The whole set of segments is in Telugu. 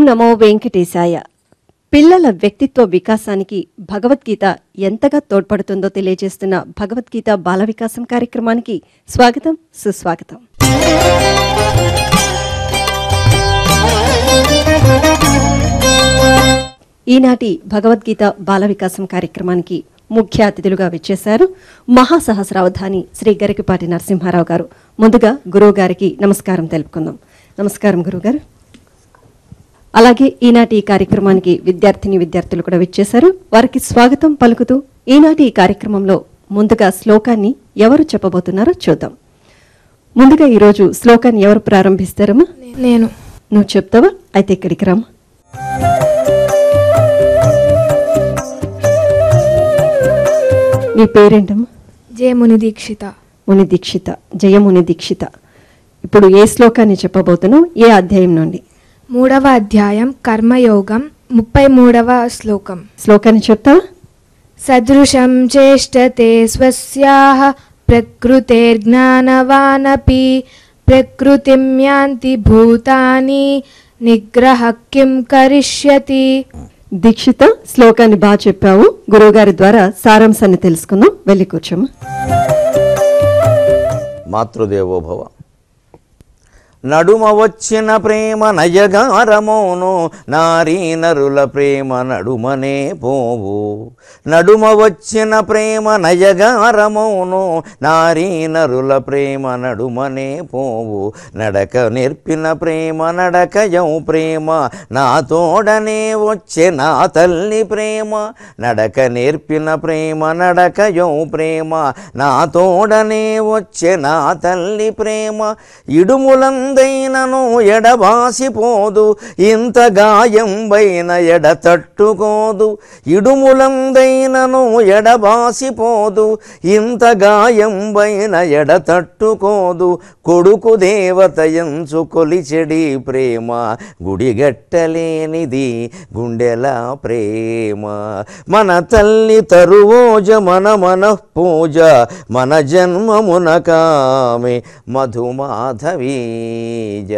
నమో వెంకటేశాయ పిల్లల వ్యక్తిత్వ వికాసానికి భగవద్గీత ఎంతగా తోడ్పడుతుందో తెలియజేస్తున్న భగవద్గీత బాల వికాసం కార్యక్రమానికి స్వాగతం సుస్వాగతం ఈనాటి భగవద్గీత బాల వికాసం కార్యక్రమానికి ముఖ్య అతిథులుగా విచ్చేశారు మహాసహస్రావధాని శ్రీ గరికపాటి నరసింహారావు గారు ముందుగా గురువు గారికి నమస్కారం తెలుపుకుందాం నమస్కారం గురువుగారు అలాగే ఈనాటి ఈ కార్యక్రమానికి విద్యార్థిని విద్యార్థులు కూడా విచ్చేశారు వారికి స్వాగతం పలుకుతూ ఈనాటి ఈ కార్యక్రమంలో ముందుగా శ్లోకాన్ని ఎవరు చెప్పబోతున్నారో చూద్దాం ముందుగా ఈరోజు శ్లోకాన్ని ఎవరు ప్రారంభిస్తారమ్మా నేను నువ్వు చెప్తావా అయితే ఇక్కడికి రామ్మా నీ పేరేంటమ్మా జయముని దీక్షిత ముని దీక్షిత జయముని దీక్షిత ఇప్పుడు ఏ శ్లోకాన్ని చెప్పబోతున్నావు ఏ అధ్యాయం నుండి మూడవ అధ్యాయం కర్మయోగం ముప్పై మూడవ శ్లోకం శ్లోకాన్ని చెప్తావా సదృశం చేష్టతే స్వస్యాః ప్రకృతేర్జ్ఞానవానపి ప్రకృతిం యాంతి భూతాని నిగ్రహ కిం కరిష్యతి దీక్షిత శ్లోకాన్ని బాగా చెప్పావు గురువుగారి ద్వారా సారాంశాన్ని తెలుసుకుందాం వెళ్ళి కూర్చోమ్మా మాతృదేవో భవ నడుమ వచ్చిన ప్రేమ నయగారమోను నారీ నరుల ప్రేమ నడుమనే పోవు నడుమ వచ్చిన ప్రేమ నయగారమోను నారీ నరుల ప్రేమ నడుమనే పోవు నడక నేర్పిన ప్రేమ నడకయౌ ప్రేమ నా తోడనే వచ్చే నా తల్లి ప్రేమ నడక నేర్పిన ప్రేమ నడకయౌ ప్రేమ నా తోడనే వచ్చే నా తల్లి ప్రేమ ఇడుములందైనను ఎడబాసిపోదు ఇంత గాయంబైన ఎడ తట్టుకోదు ఇడుములందైనను ఎడబాసిపోదు ఇంత గాయంబైన ఎడ తట్టుకోదు కొడుకు దేవత ఎంచు కొలిచెడి ప్రేమ గుడిగట్టలేనిది గుండెల ప్రేమ మన తల్లి తరువోజ మన మన పూజ మన జన్మమున కామె మధుమాధవీజ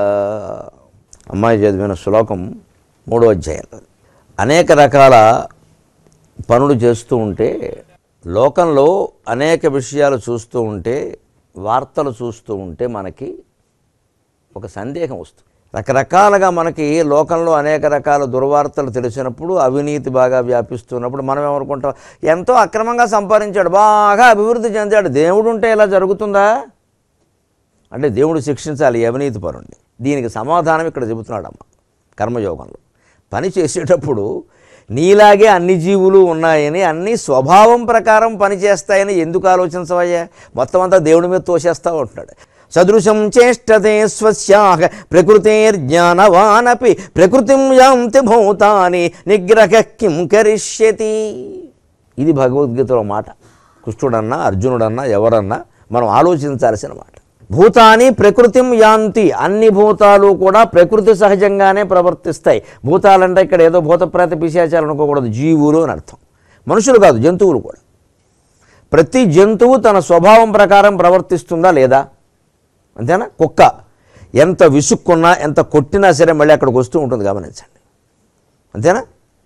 అమ్మాయి చదివిన శ్లోకం మూడో అధ్యాయంలో అనేక రకాల పనులు చేస్తూ ఉంటే లోకంలో అనేక విషయాలు చూస్తూ ఉంటే వార్తలు చూస్తూ ఉంటే మనకి ఒక సందేహం వస్తుంది రకరకాలుగా మనకి లోకంలో అనేక రకాల దుర్వార్తలు తెలిసినప్పుడు అవినీతి బాగా వ్యాపిస్తున్నప్పుడు మనం ఏమనుకుంటాం ఎంతో అక్రమంగా సంపాదించాడు బాగా అభివృద్ధి చెందాడు దేవుడు ఉంటే ఇలా జరుగుతుందా అంటే దేవుడు శిక్షించాలి ఈ అవినీతి పరుణ్ణి దీనికి సమాధానం ఇక్కడ చెబుతున్నాడమ్మ కర్మయోగంలో పని చేసేటప్పుడు నీలాగే అన్ని జీవులు ఉన్నాయని అన్ని స్వభావం ప్రకారం పనిచేస్తాయని ఎందుకు ఆలోచించవయ్యా మొత్తం అంతా దేవుడి మీద తోసేస్తావు అంటున్నాడు సదృశం చేష్టతే స్వస్యాహ ప్రకృతేర్జ్ఞానవానపి ప్రకృతిం యాంతి భూతాని నిగ్రహ కిం కరిష్యతి ఇది భగవద్గీతలో మాట కృష్ణుడన్నా అర్జునుడన్నా ఎవరన్నా మనం ఆలోచించాల్సిన మాట భూతాని ప్రకృతిం యాంతి అన్ని భూతాలు కూడా ప్రకృతి సహజంగానే ప్రవర్తిస్తాయి భూతాలంటే ఇక్కడ ఏదో భూతప్రేత పిశాచాలు అనుకోకూడదు జీవులు అని అర్థం మనుషులు కాదు జంతువులు కూడా ప్రతి జంతువు తన స్వభావం ప్రకారం ప్రవర్తిస్తుందా లేదా అంతేనా కుక్క ఎంత విసుక్కున్నా ఎంత కొట్టినా సరే మళ్ళీ అక్కడికి వస్తూ ఉంటుంది గమనించండి అంతేనా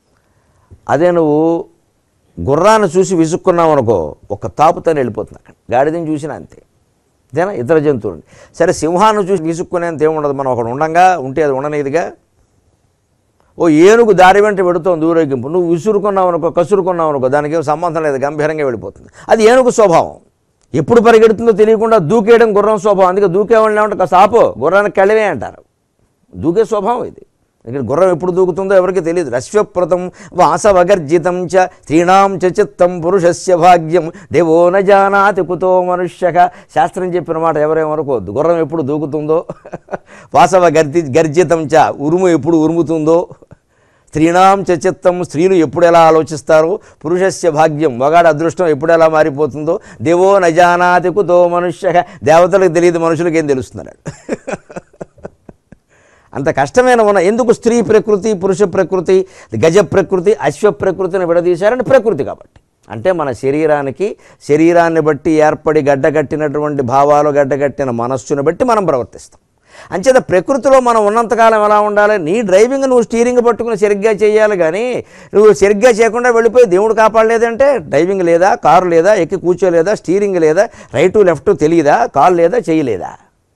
అదే నువ్వు గుర్రాన్ని చూసి విసుక్కున్నావు అనుకో ఒక తాపుతోనే వెళ్ళిపోతుంది అక్కడ గాడిదని చూసినా అంతే అంతేనా ఇతర జంతువులు సరే సింహాన్ని చూసి విసుక్కునేంత ఏముండదు మనం ఒకడు ఉండంగా ఉంటే అది ఉండనిదిగా ఓ ఏనుగు దారి వెంట పెడుతోంది ఊరేగింపు నువ్వు విసురుకున్నావు అనుకో కసురుకున్నావు అనుకో దానికి ఏం సంబంధం లేదు గంభీరంగా వెళ్ళిపోతుంది అది ఏనుగు స్వభావం ఎప్పుడు పరిగెడుతుందో తెలియకుండా దూకేయడం గుర్రం స్వభావం అందుకే దూకేవాళ్ళని ఏమంటే కాస్త ఆపో గుర్రానికి కళ్ళవే అంటారు దూకే స్వభావం ఇది ఇక్కడ గుర్రం ఎప్పుడు దూకుతుందో ఎవరికి తెలియదు రశ్వప్రతం వాసవగర్జితం చ స్త్రీణాం చ చిత్తం పురుషస్య భాగ్యం దేవో న జానాతి కుతో మనుష్యక శాస్త్రం చెప్పిన మాట ఎవరేమనుకోవద్దు గుర్రం ఎప్పుడు దూకుతుందో వాసవ గర్జి గర్జితం చ ఉరుము ఎప్పుడు ఉరుముతుందో స్త్రీణాం చ చిత్తం స్త్రీలు ఎప్పుడు ఎలా ఆలోచిస్తారో పురుషస్య భాగ్యం మగాడు అదృష్టం ఎప్పుడు ఎలా మారిపోతుందో దేవో నజానాతి కుతో మనుష్య దేవతలకు తెలియదు మనుషులకు ఏం తెలుస్తున్నాడు అంత కష్టమైన ఉన్న ఎందుకు స్త్రీ ప్రకృతి పురుష ప్రకృతి గజ ప్రకృతి అశ్వ ప్రకృతిని విడదీశారని ప్రకృతి కాబట్టి అంటే మన శరీరానికి శరీరాన్ని బట్టి ఏర్పడి గడ్డగట్టినటువంటి భావాలు గడ్డగట్టిన మనస్సును బట్టి మనం ప్రవర్తిస్తాం అంచేత ప్రకృతిలో మనం ఉన్నంతకాలం ఎలా ఉండాలి నీ డ్రైవింగ్ నువ్వు స్టీరింగ్ పట్టుకుని సరిగ్గా చేయాలి కానీ నువ్వు సరిగ్గా చేయకుండా వెళ్ళిపోయి దేవుడు కాపాడలేదంటే డ్రైవింగ్ లేదా కారు లేదా ఎక్కి కూర్చోలేదా స్టీరింగ్ లేదా రైటు లెఫ్ట్ తెలియదా కారు లేదా చేయలేదా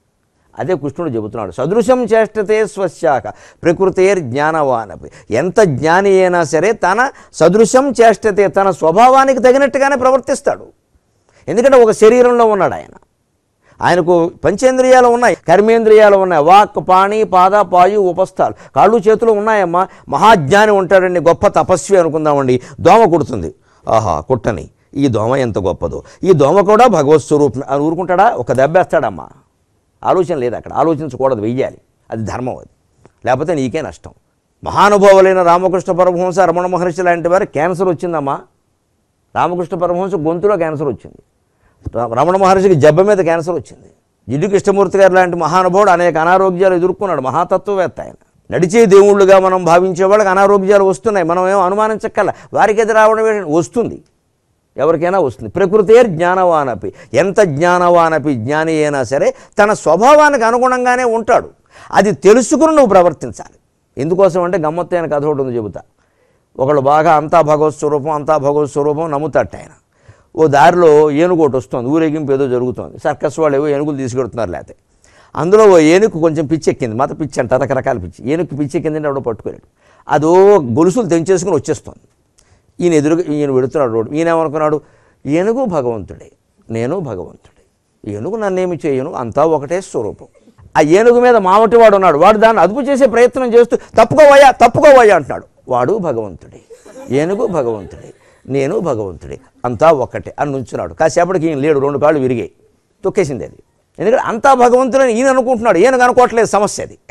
అదే కృష్ణుడు చెబుతున్నాడు సదృశం చేష్టతే స్వశాఖ ప్రకృతేర్ జ్ఞానవానపి ఎంత జ్ఞాని అయినా సరే తన సదృశం చేష్టతే తన స్వభావానికి తగినట్టుగానే ప్రవర్తిస్తాడు ఎందుకంటే ఒక శరీరంలో ఉన్నాడు ఆయన ఆయనకు పంచేంద్రియాలు ఉన్నాయి కర్మేంద్రియాలు ఉన్నాయి వాక్ పాణి పాద పాయు ఉపస్థాలు కాళ్ళు చేతులు ఉన్నాయమ్మా మహాజ్ఞాని ఉంటాడండి గొప్ప తపస్వి అనుకుందామండి దోమ కుడుతుంది ఆహా కుట్టని ఈ దోమ ఎంత గొప్పదో ఈ దోమ కూడా భగవత్ స్వరూపం అని ఊరుకుంటాడా ఒక దెబ్బేస్తాడమ్మా ఆలోచన లేదు అక్కడ ఆలోచించకూడదు వెయ్యాలి అది ధర్మం అది లేకపోతే నీకే నష్టం మహానుభావులైన రామకృష్ణ పరమహంస రమణ మహర్షి లాంటి వారు క్యాన్సర్ వచ్చిందమ్మా రామకృష్ణ పరమహంస గొంతులో క్యాన్సర్ వచ్చింది ర- రమణ మహర్షికి జబ్బ మీద క్యాన్సర్ వచ్చింది జిడ్డు కృష్ణమూర్తి గారు లాంటి మహానుభావుడు అనేక అనారోగ్యాలు ఎదుర్కొన్నాడు మహాతత్వవేత్త ఆయన నడిచే దేవుళ్ళుగా మనం భావించే వాళ్ళకి అనారోగ్యాలు వస్తున్నాయి మనం ఏం అనుమానించక్కల వారికి ఎదురు రావడం ఏంటి? వస్తుంది ఎవరికైనా వస్తుంది ప్రకృతేర్ జ్ఞానవానపి ఎంత జ్ఞానవానపి జ్ఞాని అయినా సరే తన స్వభావానికి అనుగుణంగానే ఉంటాడు అది తెలుసుకుని నువ్వు ప్రవర్తించాలి ఎందుకోసం అంటే గమ్మత్తైన కథ ఒకటి ఉంది చెబుతా ఒకళ్ళు బాగా అంతా భగవత్ స్వరూపం అంతా భగవత్ స్వరూపం నమ్ముతాట ఆయన ఓ దారిలో ఏనుగు ఒకటి వస్తుంది ఊరేగింపు ఏదో జరుగుతుంది సర్కస్ వాళ్ళు ఏవో ఏనుగులు తీసుకెడుతున్నారు లేకపోతే అందులో ఓ ఏనుగు కొంచెం పిచ్చి ఎక్కింది మత పిచ్చి అంట రకరకాల పిచ్చి ఏనుగు పిచ్చి ఎక్కిందంటే ఎవడో పట్టుకోలేడు అదో గొలుసులు తెంచేసుకుని వచ్చేస్తుంది ఈయన ఎదురుగా ఈయన వెడుతున్నాడు రోడ్డు ఈయన ఏమనుకున్నాడు ఏనుగు భగవంతుడే నేను భగవంతుడే ఏనుగు నన్నేమి చేయను అంతా ఒకటే స్వరూపం ఆ ఏనుగు మీద మావటి వాడు ఉన్నాడు వాడు దాన్ని అదుపు చేసే ప్రయత్నం చేస్తూ తప్పుకోవయ్యా తప్పుకోవయ్యా అంటున్నాడు వాడు భగవంతుడే ఏనుగు భగవంతుడే నేను భగవంతుడే అంతా ఒక్కటే అని నుంచున్నాడు కాసేపటికి ఈయన లేడు రెండు కాళ్ళు విరిగాయి తొక్కేసింది అది ఎందుకంటే అంతా భగవంతుడని ఈయన అనుకుంటున్నాడు ఏనుగు అనుకోవట్లేదు సమస్య అది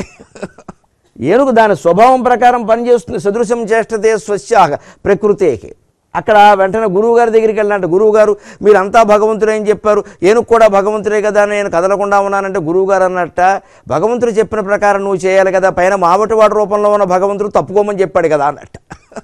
ఏనుగు దాని స్వభావం ప్రకారం పనిచేస్తుంది సదృశం చేష్టతే స్వస్యాహ ప్రకృతేకి అక్కడ వెంటనే గురువు గారి దగ్గరికి వెళ్ళినట్టు గురువు గారు మీరంతా భగవంతుడే అని చెప్పారు ఏనుగు కూడా భగవంతుడే కదా నేను కదలకుండా ఉన్నానంటే గురువు గారు అన్నట్ట భగవంతుడు చెప్పిన ప్రకారం నువ్వు చేయాలి కదా పైన మావటివాడు రూపంలో ఉన్న భగవంతుడు తప్పుకోమని చెప్పాడు కదా అన్నట్ట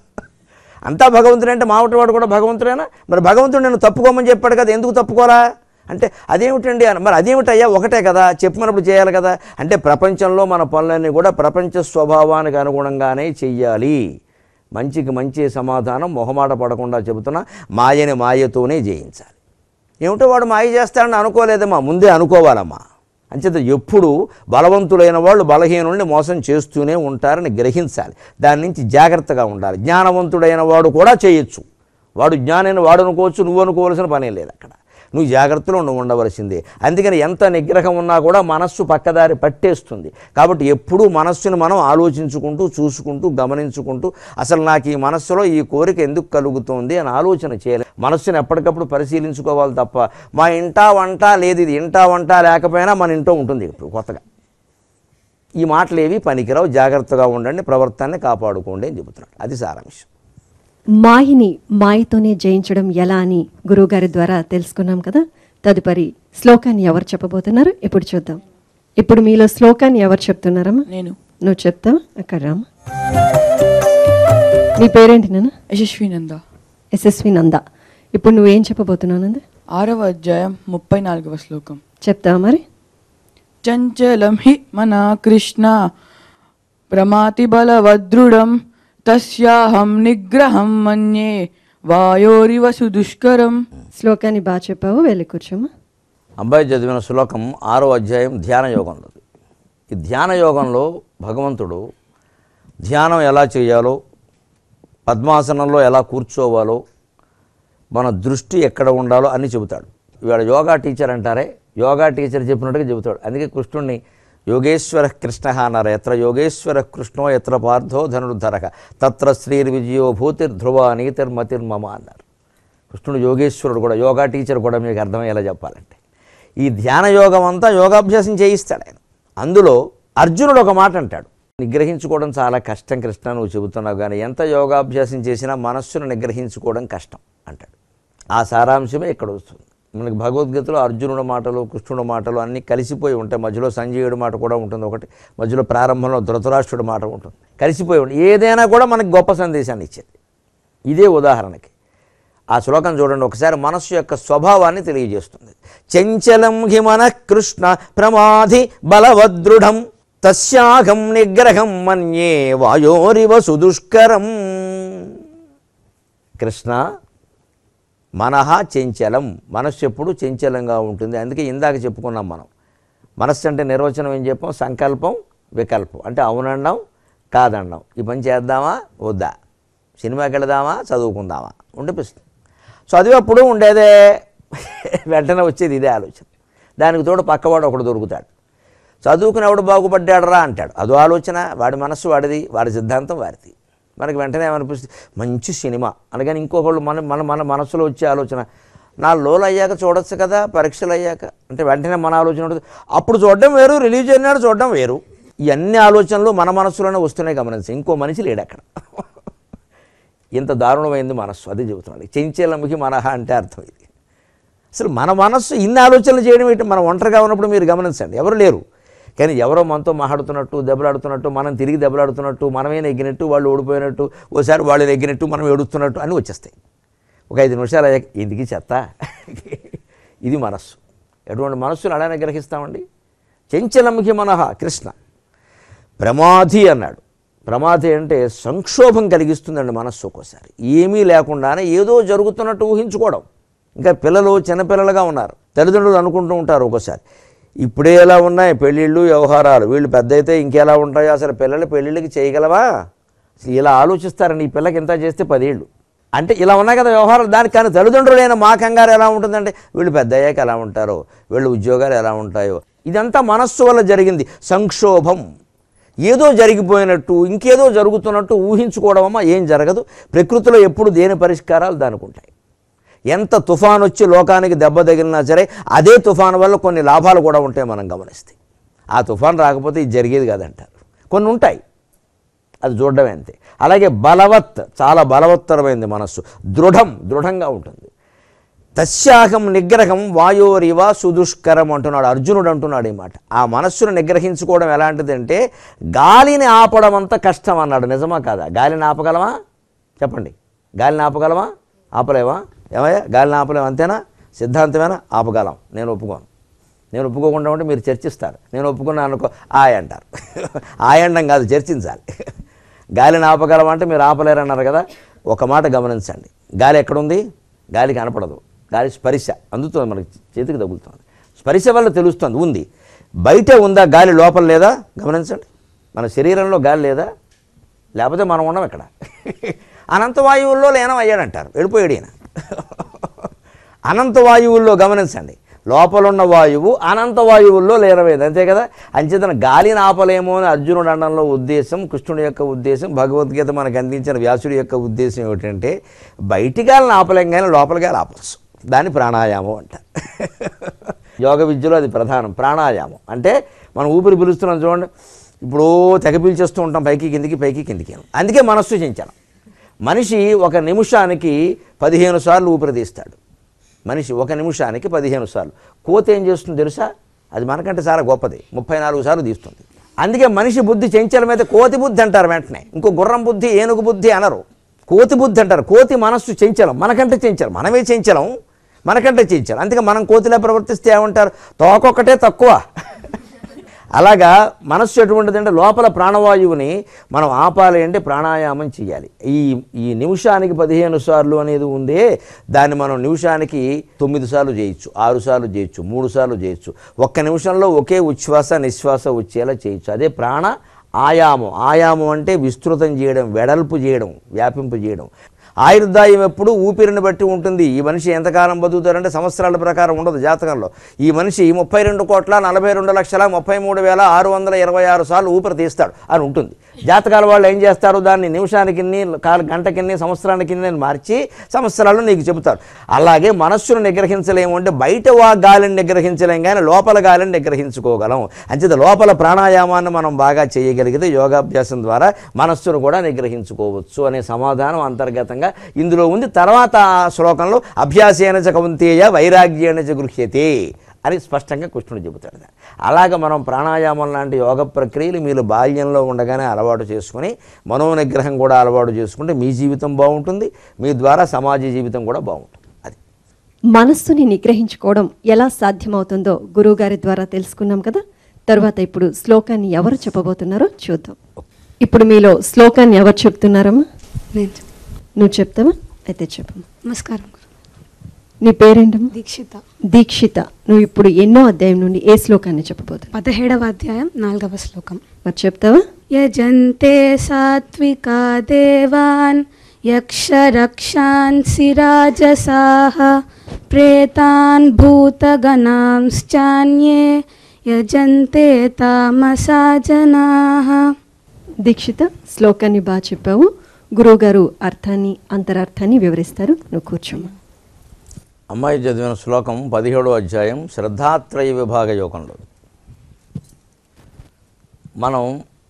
అంతా భగవంతుడే అంటే మావటివాడు కూడా భగవంతుడేనా మరి భగవంతుడు నేను తప్పుకోమని చెప్పాడు కదా ఎందుకు తప్పుకోరా అంటే అదేమిటండి అని మరి అదేమిటయ్యా ఒకటే కదా చెప్పినప్పుడు చేయాలి కదా అంటే ప్రపంచంలో మన పనులన్నీ కూడా ప్రపంచ స్వభావానికి అనుగుణంగానే చెయ్యాలి మంచికి మంచి సమాధానం మొహమాట పడకుండా చెబుతున్నా మాయని మాయతోనే జయించాలి ఏమిటో వాడు మాయ చేస్తాడని అనుకోలేదమ్మా ముందే అనుకోవాలమ్మా అంచేత ఎప్పుడు బలవంతులైన వాళ్ళు బలహీనుల్ని మోసం చేస్తూనే ఉంటారని గ్రహించాలి దాని నుంచి జాగ్రత్తగా ఉండాలి జ్ఞానవంతుడైన వాడు కూడా చేయొచ్చు వాడు జ్ఞానాన్ని వాడు అనుకోవచ్చు నువ్వు అనుకోవాల్సిన పనే లేదు అక్కడ నువ్వు జాగ్రత్తలో నువ్వు ఉండవలసిందే అందుకని ఎంత నిగ్రహం ఉన్నా కూడా మనస్సు పక్కదారి పట్టేస్తుంది కాబట్టి ఎప్పుడూ మనస్సును మనం ఆలోచించుకుంటూ చూసుకుంటూ గమనించుకుంటూ అసలు నాకు ఈ మనస్సులో ఈ కోరిక ఎందుకు కలుగుతోంది అని ఆలోచన చేయాలి మనస్సును ఎప్పటికప్పుడు పరిశీలించుకోవాలి తప్ప మా ఇంటా వంట లేదు ఇది ఇంటా వంట లేకపోయినా మన ఇంట్లో ఉంటుంది ఇప్పుడు కొత్తగా ఈ మాటలు ఏవి పనికిరావు జాగ్రత్తగా ఉండండి ప్రవర్తనని కాపాడుకోండి అని చెబుతున్నాడు అది సారాంశం మాయని మాయతోనే జయించడం ఎలా అని గురువుగారి ద్వారా తెలుసుకున్నాం కదా తదుపరి శ్లోకాన్ని ఎవరు చెప్పబోతున్నారు ఇప్పుడు చూద్దాం ఇప్పుడు మీలో శ్లోకాన్ని ఎవరు చెప్తున్నారమ్మా నేను నువ్వు చెప్తావా అక్కడ రామా నీ పేరేంటి నాన్న యశస్వినంద ఎస్ఎస్వి నంద ఇప్పుడు నువ్వేం చెప్పబోతున్నావు నంద ఆరవ అధ్యాయం ముప్పై నాలుగవ శ్లోకం చెప్తావా మరి చంచలం హి మన కృష్ణ ప్రమాతి బలవదృఢం తస్యాహం నిగ్రహం మన్యే వాయోరివ సుదుష్కరం శ్లోకాన్ని బాగా చెప్పావు వెళ్ళి కూర్చోమా అబ్బాయి చదివిన శ్లోకం ఆరో అధ్యాయం ధ్యాన యోగంలో ఈ ధ్యాన యోగంలో భగవంతుడు ధ్యానం ఎలా చేయాలో పద్మాసనంలో ఎలా కూర్చోవాలో మన దృష్టి ఎక్కడ ఉండాలో అన్నీ చెబుతాడు ఇవాళ యోగా టీచర్ అంటారే యోగా టీచర్ చెప్పినట్టుగా చెబుతాడు అందుకే కృష్ణుడిని యోగేశ్వర కృష్ణ అన్నారు ఎత్ర యోగేశ్వర కృష్ణో ఎత్ర పార్థో ధనుర్ధరక తత్ర శ్రీర్విజయో భూతిర్ ధ్రువ నీతిర్మతిర్మమ అన్నారు కృష్ణుడు యోగేశ్వరుడు కూడా యోగా టీచర్ కూడా మీకు అర్థమయ్యేలా చెప్పాలంటే ఈ ధ్యాన యోగం అంతా యోగాభ్యాసం చేయిస్తాడు ఆయన అందులో అర్జునుడు ఒక మాట అంటాడు నిగ్రహించుకోవడం చాలా కష్టం కృష్ణ నువ్వు చెబుతున్నావు కానీ ఎంత యోగాభ్యాసం చేసినా మనస్సును నిగ్రహించుకోవడం కష్టం అంటాడు ఆ సారాంశమే ఇక్కడ వస్తుంది మనకి భగవద్గీతలో అర్జునుడి మాటలు కృష్ణుడి మాటలు అన్నీ కలిసిపోయి ఉంటాయి మధ్యలో సంజయుడి మాట కూడా ఉంటుంది ఒకటి మధ్యలో ప్రారంభంలో ధృతరాష్ట్రుడి మాట ఉంటుంది కలిసిపోయి ఉంటుంది ఏదైనా కూడా మనకి గొప్ప సందేశాన్ని ఇచ్చేది ఇదే ఉదాహరణకి ఆ శ్లోకం చూడండి ఒకసారి మనస్సు యొక్క స్వభావాన్ని తెలియజేస్తుంది చంచలం హి మన కృష్ణ ప్రమాధి బలవదృఢం తస్యాహం నిగ్రహం మన్యే వాయోరివ సుదుష్కరం కృష్ణ మనహ చంచలం మనస్సు ఎప్పుడు చంచలంగా ఉంటుంది అందుకే ఇందాక చెప్పుకున్నాం మనం మనస్సు అంటే నిర్వచనం ఏం చెప్పాం సంకల్పం వికల్పం అంటే అవునండం కాదండం ఈ పని చేద్దామా వద్దా సినిమాకి వెళదామా చదువుకుందామా ఉండిపిస్తుంది చదివేప్పుడు ఉండేదే వెంటనే వచ్చేది ఇదే ఆలోచన దానికి తోడు పక్కవాడు ఒకడు దొరుకుతాడు చదువుకునేవాడు బాగుపడ్డాడరా అంటాడు అదో ఆలోచన వాడి మనస్సు వాడిది వాడి సిద్ధాంతం వాడిది మనకి వెంటనే ఏమనిపిస్తుంది మంచి సినిమా అనగానే ఇంకొకళ్ళు మన మన మన మనసులో వచ్చే ఆలోచన నా లోలు అయ్యాక చూడొచ్చు కదా పరీక్షలు అయ్యాక అంటే వెంటనే మన ఆలోచన ఉంటుంది అప్పుడు చూడడం వేరు రిలీజ్ అయినాడు చూడడం వేరు ఈ అన్ని ఆలోచనలు మన మనస్సులోనే వస్తున్నాయి గమనించి ఇంకో మనిషి లేడు అక్కడ ఇంత దారుణమైంది మనస్సు అది చెబుతున్నాడు చెంచలముఖి మనహ అంటే అర్థం ఇది అసలు మన మనస్సు ఇన్ని ఆలోచనలు చేయడం ఏంటి మనం ఒంటరిగా ఉన్నప్పుడు మీరు గమనించండి ఎవరు లేరు కానీ ఎవరో మనతో మాట్లాడుతున్నట్టు దెబ్బలాడుతున్నట్టు మనం తిరిగి దెబ్బలాడుతున్నట్టు మనమే నెగ్గినట్టు వాళ్ళు ఓడిపోయినట్టు ఓసారి వాళ్ళు నెగ్గినట్టు మనం ఏడుస్తున్నట్టు అన్నీ వచ్చేస్తాయి ఒక ఐదు నిమిషాలు అయ్యాక ఇంటికి చెత్త ఇది మనస్సు ఎటువంటి మనస్సును అలానే గ్రహిస్తామండి చెంచలముఖి మనహ కృష్ణ ప్రమాధి అన్నాడు ప్రమాధి అంటే సంక్షోభం కలిగిస్తుందండి మనస్సు ఒక్కోసారి ఏమీ లేకుండానే ఏదో జరుగుతున్నట్టు ఊహించుకోవడం ఇంకా పిల్లలు చిన్నపిల్లలుగా ఉన్నారు తల్లిదండ్రులు అనుకుంటూ ఉంటారు ఒక్కోసారి ఇప్పుడే ఎలా ఉన్నాయి పెళ్ళిళ్ళు వ్యవహారాలు వీళ్ళు పెద్ద అయితే ఇంకెలా ఉంటాయో అసలు పిల్లలు పెళ్ళిళ్ళకి చేయగలవా అసలు ఇలా ఆలోచిస్తారని ఈ పిల్లకి ఇంత చేస్తే పదేళ్ళు అంటే ఇలా ఉన్నాయి కదా వ్యవహారాలు దానికి కానీ తల్లిదండ్రులైన మా కంగారు ఎలా ఉంటుందంటే వీళ్ళు పెద్ద అయ్యాక ఎలా ఉంటారో వీళ్ళు ఉద్యోగాలు ఎలా ఉంటాయో ఇదంతా మనస్సు వల్ల జరిగింది సంక్షోభం ఏదో జరిగిపోయినట్టు ఇంకేదో జరుగుతున్నట్టు ఊహించుకోవడం అమ్మ ఏం జరగదు ప్రకృతిలో ఎప్పుడు దేని పరిష్కారాలు దానికి ఉంటాయి ఎంత తుఫాన్ వచ్చి లోకానికి దెబ్బ తగిలినా సరే అదే తుఫాన్ వల్ల కొన్ని లాభాలు కూడా ఉంటాయి మనం గమనిస్తే ఆ తుఫాన్ రాకపోతే ఇది జరిగేది కాదంటారు కొన్ని ఉంటాయి అది చూడడమే అంతే అలాగే బలవత్ చాలా బలవత్తరమైంది మనస్సు దృఢం దృఢంగా ఉంటుంది తస్యాహం నిగ్రహం వాయోరివ సుదుష్కరం అంటున్నాడు అర్జునుడు అంటున్నాడు ఈ మాట ఆ మనస్సును నిగ్రహించుకోవడం ఎలాంటిదంటే గాలిని ఆపడం అంత కష్టం అన్నాడు నిజమా కాదా గాలిని ఆపగలమా చెప్పండి గాలిని ఆపగలమా ఆపలేమా ఏమయ్యా గాలిని ఆపలేము అంతేనా సిద్ధాంతమేనా ఆపగలం నేను ఒప్పుకోను నేను ఒప్పుకోకుండా ఉంటే మీరు చర్చిస్తారు నేను ఒప్పుకున్నాను అనుకో ఆయ అంటారు ఆయండం కాదు చర్చించాలి గాలిని ఆపగలం అంటే మీరు ఆపలేరు అన్నారు కదా ఒక మాట గమనించండి గాలి ఎక్కడుంది గాలి కనపడదు గాలి స్పర్శ అందుతుంది మనకి చేతికి తగులుతుంది స్పర్శ వల్ల తెలుస్తుంది ఉంది బయటే ఉందా గాలి లోపల లేదా గమనించండి మన శరీరంలో గాలి లేదా లేకపోతే మనం ఉన్నాం ఇక్కడ అనంత వాయువుల్లో లీనం అయ్యాడంటారు వెళ్ళిపోయాడు ఈయన అనంత వాయువుల్లో గమనించండి లోపల ఉన్న వాయువు అనంత వాయువుల్లో లీనమైంది అంతే కదా అంచేతన గాలిని ఆపలేమో అని అర్జునుడు అనడంలో ఉద్దేశం కృష్ణుడి యొక్క ఉద్దేశం భగవద్గీత మనకు అందించిన వ్యాసుడి యొక్క ఉద్దేశం ఏమిటంటే బయటి గాలిని ఆపలేం కానీ లోపల గాలి ఆపచ్చు దాన్ని ప్రాణాయామం అంటారు యోగ విద్యలో అది ప్రధానం ప్రాణాయామం అంటే మనం ఊపిరి పిలుస్తున్నాం చూడండి ఇప్పుడు తెగ పీల్చేస్తూ ఉంటాం పైకి కిందికి పైకి కిందికి అందుకే మనస్సు చించడం మనిషి ఒక నిమిషానికి పదిహేను సార్లు ఊపిరి తీస్తాడు మనిషి ఒక నిమిషానికి పదిహేను సార్లు కోతి ఏం చేస్తుంది తెలుసా అది మనకంటే చాలా గొప్పది ముప్పై నాలుగు సార్లు తీస్తుంది అందుకే మనిషి బుద్ధి చెంచలమైతే కోతి బుద్ధి అంటారు వెంటనే ఇంకో గుర్రం బుద్ధి ఏనుగు బుద్ధి అనరు కోతి బుద్ధి అంటారు కోతి మనస్సు చెంచలం మనకంటే చెంచలం మనమే చెంచలం మనకంటే చెంచలం అందుకే మనం కోతిలా ప్రవర్తిస్తే ఏమంటారు తోకొక్కటే తక్కువ అలాగా మనస్సు ఎటువంటిది అంటే లోపల ప్రాణవాయువుని మనం ఆపాలి అంటే ప్రాణాయామం చేయాలి ఈ ఈ నిమిషానికి పదిహేను సార్లు అనేది ఉందే దాన్ని మనం నిమిషానికి తొమ్మిది సార్లు చేయొచ్చు ఆరు సార్లు చేయొచ్చు మూడు సార్లు చేయొచ్చు ఒక్క నిమిషంలో ఒకే ఉచ్ఛ్వాస నిశ్వాస వచ్చేలా చేయొచ్చు అదే ప్రాణ ఆయామం ఆయామం అంటే విస్తృతం చేయడం వెడల్పు చేయడం వ్యాపింపు చేయడం ఆయుర్దాయం ఎప్పుడు ఊపిరిని బట్టి ఉంటుంది ఈ మనిషి ఎంతకాలం బతుకుతారంటే సంవత్సరాల ప్రకారం ఉండదు జాతకంలో ఈ మనిషి ముప్పై రెండు కోట్ల నలభై రెండు లక్షల ముప్పై మూడు వేల ఆరు వందల ఇరవై ఆరు సార్లు ఊపిరి తీస్తాడు అని ఉంటుంది జాతకాల వాళ్ళు ఏం చేస్తారు దాన్ని నిమిషానికి కాలు గంటకిన్ని సంవత్సరానికి మార్చి సంవత్సరాలు నీకు చెబుతారు అలాగే మనస్సును నిగ్రహించలేము అంటే బయట వా గాలిని నిగ్రహించలేం కానీ లోపల గాలిని నిగ్రహించుకోగలం అంచేత లోపల ప్రాణాయామాన్ని మనం బాగా చేయగలిగితే యోగాభ్యాసం ద్వారా మనస్సును కూడా నిగ్రహించుకోవచ్చు అనే సమాధానం అంతర్గతంగా ఇందులో ఉంది తర్వాత ఆ శ్లోకంలో అభ్యాసేన చ కౌంతేయ వైరాగ్యేణ చ గృహ్యతే అని స్పష్టంగా కృష్ణుడు చెబుతాడు అలాగ మనం ప్రాణాయామం లాంటి యోగ ప్రక్రియలు మీరు బాల్యంలో ఉండగానే అలవాటు చేసుకుని మనోనిగ్రహం కూడా అలవాటు చేసుకుంటే మీ జీవితం బాగుంటుంది మీ ద్వారా సమాజ జీవితం కూడా బాగుంటుంది అది మనస్సుని నిగ్రహించుకోవడం ఎలా సాధ్యమవుతుందో గురువుగారి ద్వారా తెలుసుకున్నాం కదా తరువాత ఇప్పుడు శ్లోకాన్ని ఎవరు చెప్పబోతున్నారో చూద్దాం ఇప్పుడు మీలో శ్లోకాన్ని ఎవరు చెప్తున్నారమ్మా నేను చెప్- నువ్వు చెప్తావా అయితే చెప్పమ్మా నమస్కారం గురు. నీ పేరేంటమ్మా దీక్షిత దీక్షిత నువ్వు ఇప్పుడు ఎన్నో అధ్యాయం నుండి ఏ శ్లోకాన్ని చెప్పబోతున్నావు పదిహేడవ అధ్యాయం నాలుగవ శ్లోకం మరి చెప్తావా యజంతే సాత్వికా దేవాన్ యక్షరక్షాన్సి రాజసాః ప్రేతాన్ భూతగణాంశ్చాన్యే యజంతే తామసా జనాః దీక్షిత శ్లోకాన్ని బాగా చెప్పావు గురువుగారు అర్థాన్ని అంతరార్థాన్ని వివరిస్తారు నువ్వు కూర్చోమ్మా అమ్మాయి చదివిన శ్లోకం పదిహేడో అధ్యాయం శ్రద్ధాత్రయ విభాగ యోగంలో మనం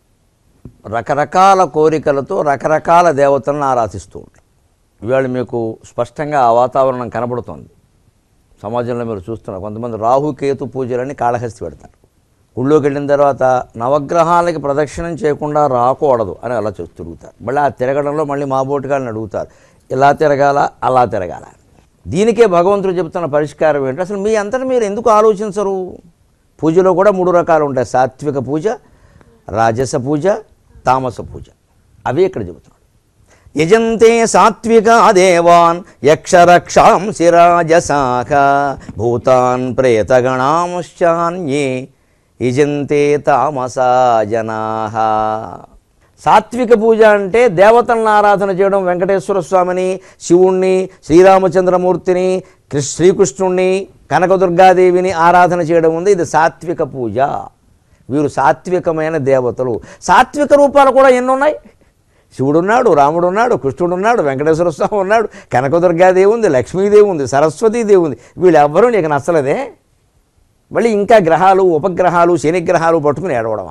రకరకాల కోరికలతో రకరకాల దేవతలను ఆరాధిస్తూ ఉంటాం ఇవాళ మీకు స్పష్టంగా ఆ వాతావరణం కనబడుతోంది సమాజంలో మీరు చూస్తున్నారు కొంతమంది రాహుకేతు పూజలని కాళహస్తి పెడతారు గుళ్ళోకి వెళ్ళిన తర్వాత నవగ్రహాలకి ప్రదక్షిణం చేయకుండా రాకూడదు అని అలా చేస్తూ తిరుగుతారు మళ్ళీ ఆ తిరగడంలో మళ్ళీ మా బోటుగాళ్ళని అడుగుతారు ఇలా తిరగాల అలా తిరగాల దీనికే భగవంతుడు చెబుతున్న పరిష్కారం ఏంటి అసలు మీ అంతటా మీరు ఎందుకు ఆలోచించరు పూజలో కూడా మూడు రకాలు ఉంటాయి సాత్విక పూజ రాజస పూజ తామస పూజ అవి ఇక్కడ చెబుతున్నాడు యజంతే సాత్వికా దేవాన్ యక్షరక్షాంసి రాజసాఖ భూతాన్ ప్రేతగణాంశ్చాన్యే యజంతే తామసా జనాః సాత్విక పూజ అంటే దేవతలను ఆరాధన చేయడం వెంకటేశ్వర స్వామిని శివుణ్ణి శ్రీరామచంద్రమూర్తిని కృష్ణ శ్రీకృష్ణుణ్ణి కనకదుర్గాదేవిని ఆరాధన చేయడం ఉంది ఇది సాత్విక పూజ వీరు సాత్వికమైన దేవతలు సాత్విక రూపాలు కూడా ఎన్ని ఉన్నాయి శివుడు ఉన్నాడు రాముడు ఉన్నాడు కృష్ణుడు ఉన్నాడు వెంకటేశ్వర స్వామి ఉన్నాడు కనకదుర్గాదేవి ఉంది లక్ష్మీదేవి ఉంది సరస్వతీదేవి ఉంది వీళ్ళు ఎవ్వరూ నీకు నచ్చలేదే మళ్ళీ ఇంకా గ్రహాలు ఉపగ్రహాలు శనిగ్రహాలు పట్టుకుని ఏడవడమా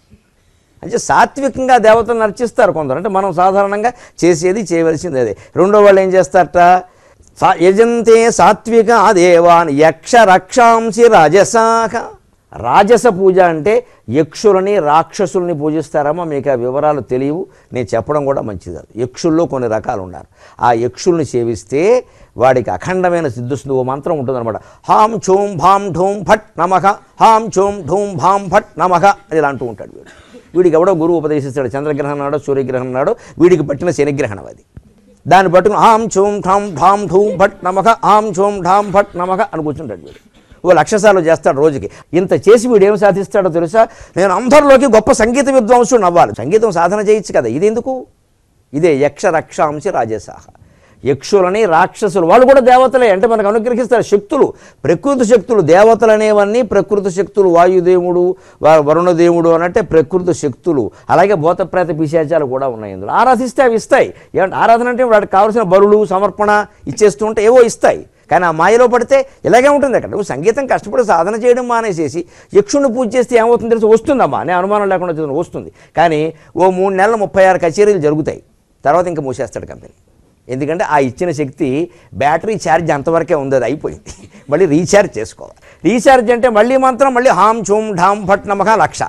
అంటే సాత్వికంగా దేవతలను అర్చిస్తారు కొందరు అంటే మనం సాధారణంగా చేసేది చేయవలసింది అదే రెండో వాళ్ళు ఏం చేస్తారట సా యజంతే సాత్విక దేవాన్ యక్ష రక్షాంసి రాజసాఖ రాజస పూజ అంటే యక్షులని రాక్షసుల్ని పూజిస్తారమ్మా మీకు ఆ వివరాలు తెలియవు నేను చెప్పడం కూడా మంచిది కాదు యక్షుల్లో కొన్ని రకాలు ఉన్నారు ఆ యక్షుల్ని సేవిస్తే వాడికి అఖండమైన సిద్ధుస్తుంది ఓ మంత్రం ఉంటుందన్నమాట హాం ఛోం భాం ఢోం ఫట్ నమః హాం ఛోం ఢోం భాం ఫట్ నమః అని ఇలా అంటూ ఉంటాడు వీడు వీడికి ఎవడో గురువు ఉపదేశిస్తాడు చంద్రగ్రహణం నాడో సూర్యగ్రహణం నాడో వీడికి పట్టిన శనిగ్రహణం అది దాన్ని పట్టుకుని ఆం చోం ఠాం ఢాం ఢూం భట్ నమక ఆం చోం ఢాం భట్ నమక అని కూర్చుంటాడు వీడు ఓ లక్షసార్లు చేస్తాడు రోజుకి ఇంత చేసి వీడు ఏం సాధిస్తాడో తెలుసా నేను అందరిలోకి గొప్ప సంగీత విద్వాంసుడు అవ్వాలి సంగీతం సాధన చేయొచ్చు కదా ఇది ఎందుకు ఇదే యక్ష రక్షాంశి రాజసాహ యక్షులని రాక్షసులు వాళ్ళు కూడా దేవతలే అంటే మనకు అనుగ్రహిస్తారు శక్తులు ప్రకృతి శక్తులు దేవతలు అనేవన్నీ ప్రకృతి శక్తులు వాయుదేవుడు వ- వరుణదేవుడు అనంటే ప్రకృతి శక్తులు అలాగే భూతప్రేత పిశాచాలు కూడా ఉన్నాయి ఇందులో ఆరాధిస్తే అవి ఇస్తాయి ఏమంటే ఆరాధన అంటే వాడికి కావాల్సిన బరులు సమర్పణ ఇచ్చేస్తూ ఉంటే ఏవో ఇస్తాయి కానీ ఆ మాయలో పడితే ఇలాగే ఉంటుంది అక్కడ నువ్వు సంగీతం కష్టపడి సాధన చేయడం మానేసేసి యక్షుని పూజ చేస్తే ఏమవుతుంది తెలిసి వస్తుందమ్మా నేను అనుమానం లేకుండా చెప్తున్నా వస్తుంది కానీ ఓ మూడు నెలల ముప్పై ఆరు కచేరీలు జరుగుతాయి తర్వాత ఇంకా మూసేస్తాడు కంపెనీ ఎందుకంటే ఆ ఇచ్చిన శక్తి బ్యాటరీ ఛార్జ్ అంతవరకే ఉంది అది అయిపోయింది మళ్ళీ రీఛార్జ్ చేసుకోవాలి రీఛార్జ్ అంటే మళ్ళీ మంత్రం మళ్ళీ హాం చూం ఢాం ఫట్ నమక లక్ష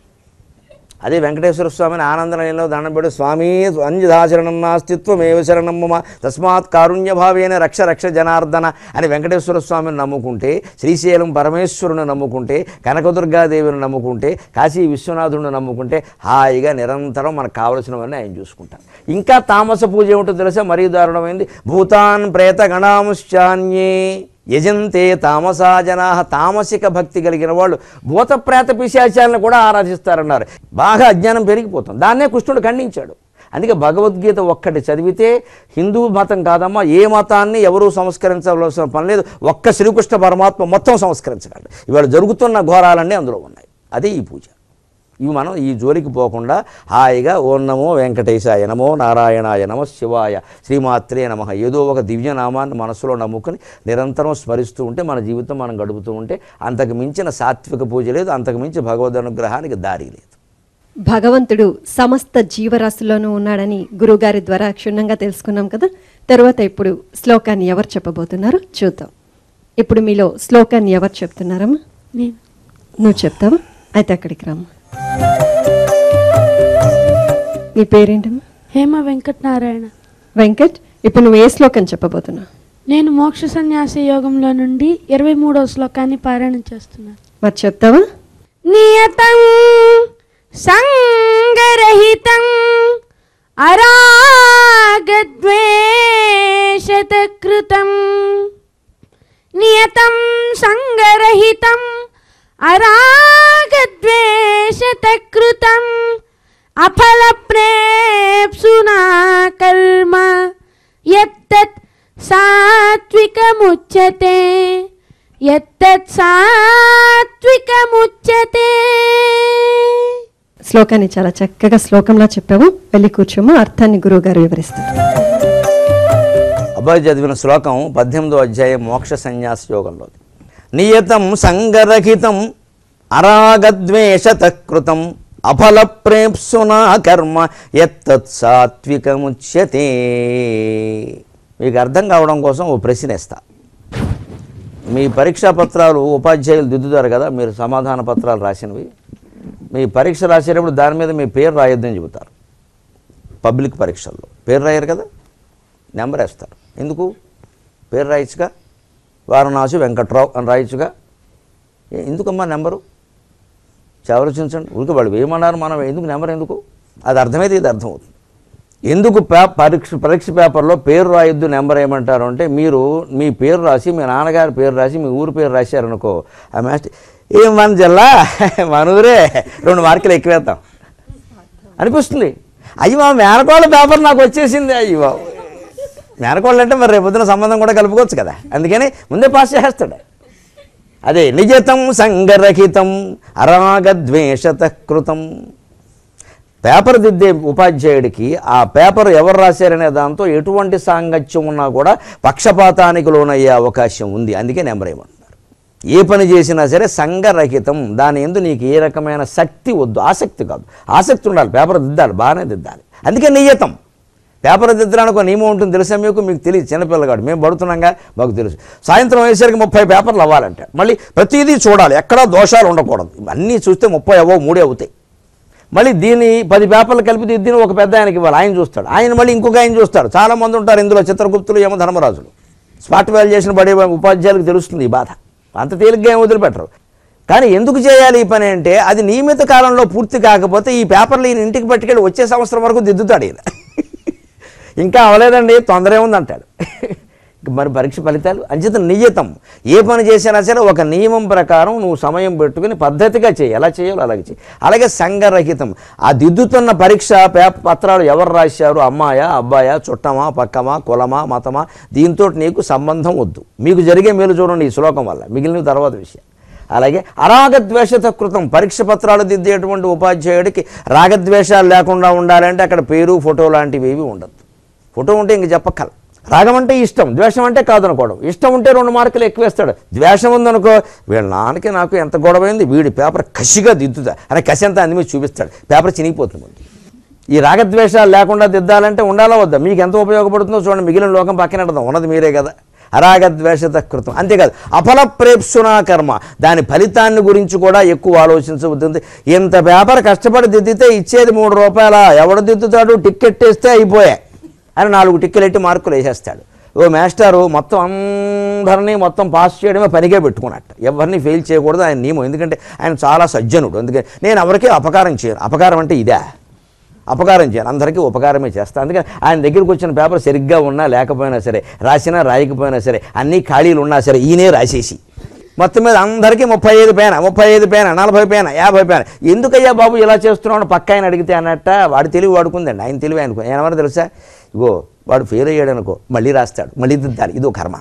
అదే వెంకటేశ్వర స్వామిని ఆనందనయంలో దండం పెడు స్వామి అంజదాచరణం నాస్తిత్వమేవ శరణం మమ తస్మాత్ కారుణ్యభావేన రక్ష రక్ష జనార్దన అని వెంకటేశ్వర స్వామిని నమ్ముకుంటే శ్రీశైలం పరమేశ్వరుని నమ్ముకుంటే కనకదుర్గాదేవిని నమ్ముకుంటే కాశీ విశ్వనాథుడిని నమ్ముకుంటే హాయిగా నిరంతరం మనకు కావలసినవన్నీ ఆయన చూసుకుంటారు ఇంకా తామస పూజ ఏమిటో తెలుసా మరీ దారుణమైంది భూతాన్ ప్రేత గణాంశాన్యే యజంతే తామసా జనా తామసిక భక్తి కలిగిన వాళ్ళు భూత ప్రేత పిశాచాలను కూడా ఆరాధిస్తారన్నారు బాగా అజ్ఞానం పెరిగిపోతుంది దాన్నే కృష్ణుడు ఖండించాడు అందుకే భగవద్గీత ఒక్కటి చదివితే హిందూ మతం కాదమ్మా ఏ మతాన్ని ఎవరూ సంస్కరించవలసిన పని లేదు ఒక్క శ్రీకృష్ణ పరమాత్మ మొత్తం సంస్కరించగలడు ఇవాళ జరుగుతున్న ఘోరాలన్నీ అందులో ఉన్నాయి అదే ఈ పూజ ఇవి మనం ఈ జోలికి పోకుండా హాయిగా ఓం నమో వెంకటేశాయ నమో నారాయణాయ నమ శివాయ శ్రీమాత్రే నమ ఏదో ఒక దివ్యనామాన్ని మనసులో నమ్ముకొని నిరంతరం స్మరిస్తూ ఉంటే మన జీవితం మనం గడుపుతూ ఉంటే అంతకు మించిన సాత్విక పూజ లేదు అంతకు మించి భగవద్ అనుగ్రహానికి దారి లేదు భగవంతుడు సమస్త జీవరాశుల్లోనూ ఉన్నాడని గురువుగారి ద్వారా క్షుణ్ణంగా తెలుసుకున్నాం కదా తరువాత ఇప్పుడు శ్లోకాన్ని ఎవరు చెప్పబోతున్నారో చూద్దాం ఇప్పుడు మీలో శ్లోకాన్ని ఎవరు చెప్తున్నారమ్మా నేను నువ్వు చెప్తావా అయితే అక్కడికి రామ్మా నీ పేరేంటమ్మా హేమ వెంకటనారాయణ వెంకట్ ఇప్పుడు నువ్వు ఏ శ్లోకం చెప్పబోతున్నావు నేను మోక్ష సన్యాస యోగంలో నుండి ఇరవై మూడవ శ్లోకాన్ని పారాయణం చేస్తున్నాను మరి చెప్తావా నియతం సంగరహితం అరాగద్వేషతకృతం నియతం సంగరహితం అరాగద్వేషతకృతం అఫలప్రేప్సునా కర్మ యత్తత్ సాత్వికముచ్యతే యత్తత్ సాత్వికముచ్యతే శ్లోకాన్ని చాలా చక్కగా శ్లోకంలా చెప్పావు వెళ్ళి కూర్చోము అర్థాన్ని గురువు గారు వివరిస్తారు అబ్బాయి చదివిన శ్లోకం పద్దెనిమిదో అధ్యాయం మోక్ష సన్యాస యోగంలో నియతం సంగరహితం అరాగద్వేషతకృతం అఫల ప్రేప్సునా కర్మ ఎత్తత్ సాత్వికముచ్యతే మీకు అర్థం కావడం కోసం ఓ ప్రశ్న ఇస్తా మీ పరీక్షా పత్రాలు ఉపాధ్యాయులు దిద్దుతారు కదా మీరు సమాధాన పత్రాలు రాసినవి మీ పరీక్ష రాసేటప్పుడు దాని మీద మీ పేరు రాయొద్దని చెబుతారు పబ్లిక్ పరీక్షల్లో పేరు రాయరు కదా నెంబర్ వేస్తారు ఎందుకు పేరు రాయొచ్చుగా వారణాసి వెంకట్రావు అని రాయొచ్చుగా ఏ- ఎందుకమ్మా నెంబరు ఆలోచించండి ఊరికి వాళ్ళు వేయమన్నారు మనం ఎందుకు నెంబర్ ఎందుకు అది అర్థమైతే ఇది అర్థమవుతుంది ఎందుకు పే పరీక్ష పరీక్ష పేపర్లో పేరు రాయొద్దు నెంబర్ ఏమంటారు అంటే మీరు మీ పేరు రాసి మీ నాన్నగారి పేరు రాసి మీ ఊరు పేరు రాశారనుకో ఆ మాస్టర్ ఏం మన జిల్లా మన ఊరే రెండు మార్కులు ఎక్కువేద్దాం అనిపిస్తుంది అయ్యి మా మేనకోళ్ళ పేపర్ నాకు వచ్చేసింది అయ్యి బాబు మేనకోళ్ళు అంటే మరి రేపొద్దున సంబంధం కూడా కలుపుకోవచ్చు కదా అందుకని ముందే పాస్ చేసేస్తాడు అదే నిజతం సంగరహితం అరాగద్వేషత కృతం పేపర్ దిద్దే ఉపాధ్యాయుడికి ఆ పేపర్ ఎవరు రాశారనే దాంతో ఎటువంటి సాంగత్యం ఉన్నా కూడా పక్షపాతానికి లోనయ్యే అవకాశం ఉంది అందుకే నెంబర్ ఏమంటున్నారు ఏ పని చేసినా సరే సంగరహితం దాని ఎందు నీకు ఏ రకమైన శక్తి వద్దు ఆసక్తి కాదు ఆసక్తి ఉండాలి పేపర్ దిద్దాలి బాగానే దిద్దాలి అందుకే నియతం పేపర్ దిద్దడానికి ఒక నియమం ఉంటుంది తెలుసా మీకు మీకు తెలియదు చిన్నపిల్లగాడు మేము పడుతున్నాగా మాకు తెలుసు సాయంత్రం అయ్యేసరికి ముప్పై పేపర్లు అవ్వాలంటే మళ్ళీ ప్రతిదీ చూడాలి ఎక్కడా దోషాలు ఉండకూడదు అన్నీ చూస్తే ముప్పై అవ్వవు మూడే అవుతాయి మళ్ళీ దీన్ని పది పేపర్లు కలిపి దిద్దిన ఒక పెద్ద ఆయనకి ఇవ్వాలి ఆయన చూస్తాడు ఆయన మళ్ళీ ఇంకొక ఆయన చూస్తాడు చాలా మంది ఉంటారు ఇందులో చిత్రగుప్తులు యమ ధర్మరాజులు స్పాట్ వాల్యుయేషన్ పడే ఉపాధ్యాయులకు తెలుస్తుంది ఈ బాధ అంత తేలిగ్గా ఏం వదిలిపెట్టరు కానీ ఎందుకు చేయాలి ఈ పని అంటే అది నియమిత కాలంలో పూర్తి కాకపోతే ఈ పేపర్లు ఈయన ఇంటికి పట్టుకెళ్ళి వచ్చే సంవత్సరం వరకు దిద్దుతాడు ఈయన ఇంకా అవలేదండి తొందర ఏముందంటాడు ఇంక మరి పరీక్ష ఫలితాలు అంచేత నియతం ఏ పని చేసినా సరే ఒక నియమం ప్రకారం నువ్వు సమయం పెట్టుకుని పద్ధతిగా చేయి ఎలా చేయాలో అలాగే చేయి అలాగే సంఘరహితం ఆ దిద్దుతున్న పరీక్ష పేప పత్రాలు ఎవరు రాశారు అమ్మాయా అబ్బాయా చుట్టమా పక్కమా కులమా మతమా దీంతో నీకు సంబంధం వద్దు మీకు జరిగే మేలు చూడండి ఈ శ్లోకం వల్ల మిగిలిన తర్వాత విషయం అలాగే అరాగద్వేషత కృతం పరీక్ష పత్రాలు దిద్దేటువంటి ఉపాధ్యాయుడికి రాగద్వేషాలు లేకుండా ఉండాలంటే అక్కడ పేరు ఫోటో లాంటివి ఏవి ఉండదు ఫోటో ఉంటే ఇంక చెప్పక్కల రాగం అంటే ఇష్టం ద్వేషం అంటే కాదనుకోవడం ఇష్టం ఉంటే రెండు మార్కులు ఎక్కువ వేస్తాడు ద్వేషం ఉందనుకో వీళ్ళ నాన్నకి నాకు ఎంత గొడవైంది వీడి పేపర్ కసిగా దిద్దుతా అనే కసి అంతా అంది మీద చూపిస్తాడు పేపర్ చినిగిపోతుంది ముందు ఈ రాగద్వేషాలు లేకుండా దిద్దాలంటే ఉండాలా వద్దా మీకు ఎంత ఉపయోగపడుతుందో చూడండి మిగిలిన లోకం పక్కన పెడదాం ఉన్నది మీరే కదా అరాగద్వేషత కృతం అంతేకాదు అఫల ప్రేప్సునా కర్మ దాని ఫలితాన్ని గురించి కూడా ఎక్కువ ఆలోచించబుద్ది ఇంత పేపర్ కష్టపడి దిద్దితే ఇచ్చేది మూడు రూపాయల ఎవడు దిద్దుతాడు టిక్కెట్ వేస్తే అయిపోయా అని నాలుగు టిక్కెలు ఎట్టి మార్కులు వేసేస్తాడు ఓ మాస్టారు మొత్తం అందరినీ మొత్తం పాస్ చేయడమే పనిగా పెట్టుకున్నట్టు ఎవరిని ఫెయిల్ చేయకూడదు ఆయన నియమం ఎందుకంటే ఆయన చాలా సజ్జనుడు అందుకని నేను ఎవరికీ అపకారం చేయను అపకారం అంటే ఇదే అపకారం చేయను అందరికీ ఉపకారమే చేస్తాను అందుకని ఆయన దగ్గరికి వచ్చిన పేపర్ సరిగ్గా ఉన్నా లేకపోయినా సరే రాసినా రాయకపోయినా సరే అన్నీ ఖాళీలు ఉన్నా సరే ఈయనే రాసేసి మొత్తం మీద అందరికీ ముప్పై ఐదు పేన ముప్పై ఐదు పేన నలభై పేన యాభై పేన ఎందుకయ్యా బాబు ఇలా చేస్తున్నావు పక్క ఆయన అడిగితే అన్నట్ట వాడు తెలివి వాడుకుందండి ఆయన తెలివి ఆయనకు ఏమన్నా తెలుసా ఇగో వాడు ఫెయిల్ అయ్యాడు అనుకో మళ్ళీ రాస్తాడు మళ్ళీ దిద్దాలి ఇదో కర్మ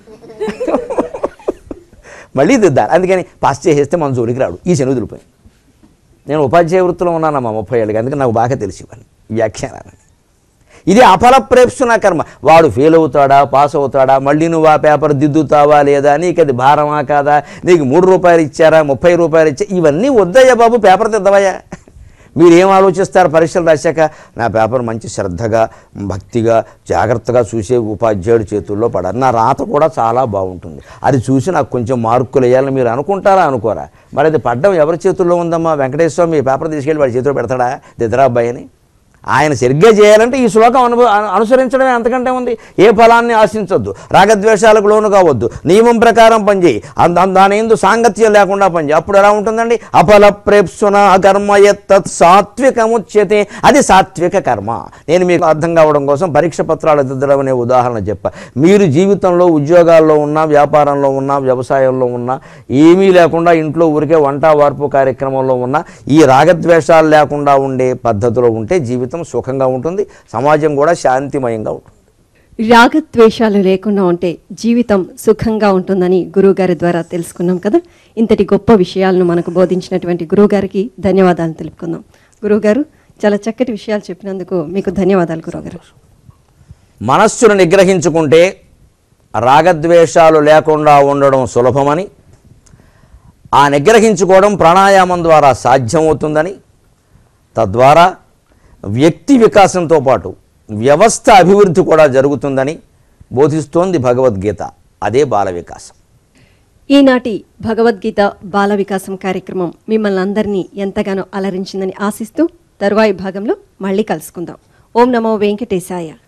మళ్ళీ దిద్దాలి అందుకని పాస్ చేసేస్తే మన జోలికి రాడు ఈ శని వదిలిపోయి నేను ఉపాధ్యాయ వృత్తిలో ఉన్నానమ్మా ముప్పై ఏళ్ళకి అందుకని నాకు బాగా తెలిసి ఇవన్నీ వ్యాఖ్యానాలని ఇది అఫల ప్రేప్సున కర్మ వాడు ఫెయిల్ అవుతాడా పాస్ అవుతాడా మళ్ళీ నువ్వు ఆ పేపర్ దిద్దుతావా లేదా నీకు అది భారమా కాదా నీకు మూడు రూపాయలు ఇచ్చారా ముప్పై రూపాయలు ఇచ్చా ఇవన్నీ వద్దయ్యా బాబు పేపర్ దిద్దవయ్యా మీరు ఏం ఆలోచిస్తారు పరీక్షలు రాశాక నా పేపర్ మంచి శ్రద్ధగా భక్తిగా జాగ్రత్తగా చూసే ఉపాధ్యాయుడి చేతుల్లో పడాలి నా రాత కూడా చాలా బాగుంటుంది అది చూసి నాకు కొంచెం మార్కులు వేయాలని మీరు అనుకుంటారా అనుకోరా మరి అది పడ్డం ఎవరి చేతుల్లో ఉందమ్మా వెంకటేశ్వర మీ పేపర్ తీసుకెళ్ళి వాడి చేతిలో పెడతాడా దిద్దరా అబ్బాయి అని ఆయన సరిగ్గా చేయాలంటే ఈ శ్లోకం అను అను- అనుసరించడమే అంతకంటే ఉంది ఏ ఫలాన్ని ఆశించొద్దు రాగద్వేషాలకు లోను కావద్దు నియమం ప్రకారం పనిచేయి అంద అంద- దాని ఎందు సాంగత్యం లేకుండా పనిచేయి అప్పుడు ఎలా ఉంటుందండి అఫల ప్రేప్సున కర్మ ఎత్తత్ సాత్వికముచ్యతే అది సాత్విక కర్మ నేను మీకు అర్థం కావడం కోసం పరీక్ష పత్రాలు దిద్దడం అనే ఉదాహరణ చెప్ప మీరు జీవితంలో ఉద్యోగాల్లో ఉన్నా వ్యాపారంలో ఉన్నా వ్యవసాయంలో ఉన్నా ఏమీ లేకుండా ఇంట్లో ఊరికే వంట వార్పు కార్యక్రమంలో ఉన్నా ఈ రాగద్వేషాలు లేకుండా ఉండే పద్ధతిలో ఉంటే జీవితం సుఖంగా ఉంటుంది సమాజం కూడా శాంతిమయంగా ఉంటుంది రాగద్వేషాలు లేకుండా ఉంటే జీవితం సుఖంగా ఉంటుందని గురువుగారి ద్వారా తెలుసుకున్నాం కదా ఇంతటి గొప్ప విషయాలను మనకు బోధించినటువంటి గురువుగారికి ధన్యవాదాలు తెలుపుకుందాం గురువుగారు చాలా చక్కటి విషయాలు చెప్పినందుకు మీకు ధన్యవాదాలు గురువుగారు మనస్సును నిగ్రహించుకుంటే రాగద్వేషాలు లేకుండా ఉండడం సులభమని ఆ నిగ్రహించుకోవడం ప్రాణాయామం ద్వారా సాధ్యమవుతుందని తద్వారా వ్యక్తి వికాసంతో పాటు వ్యవస్థ అభివృద్ధి కూడా జరుగుతుందని బోధిస్తోంది భగవద్గీత అదే బాల వికాసం ఈనాటి భగవద్గీత బాల వికాసం కార్యక్రమం మిమ్మల్ని అందరినీ ఎంతగానో అలరించిందని ఆశిస్తూ తరువాయి భాగంలో మళ్ళీ కలుసుకుందాం ఓం నమో వెంకటేశాయ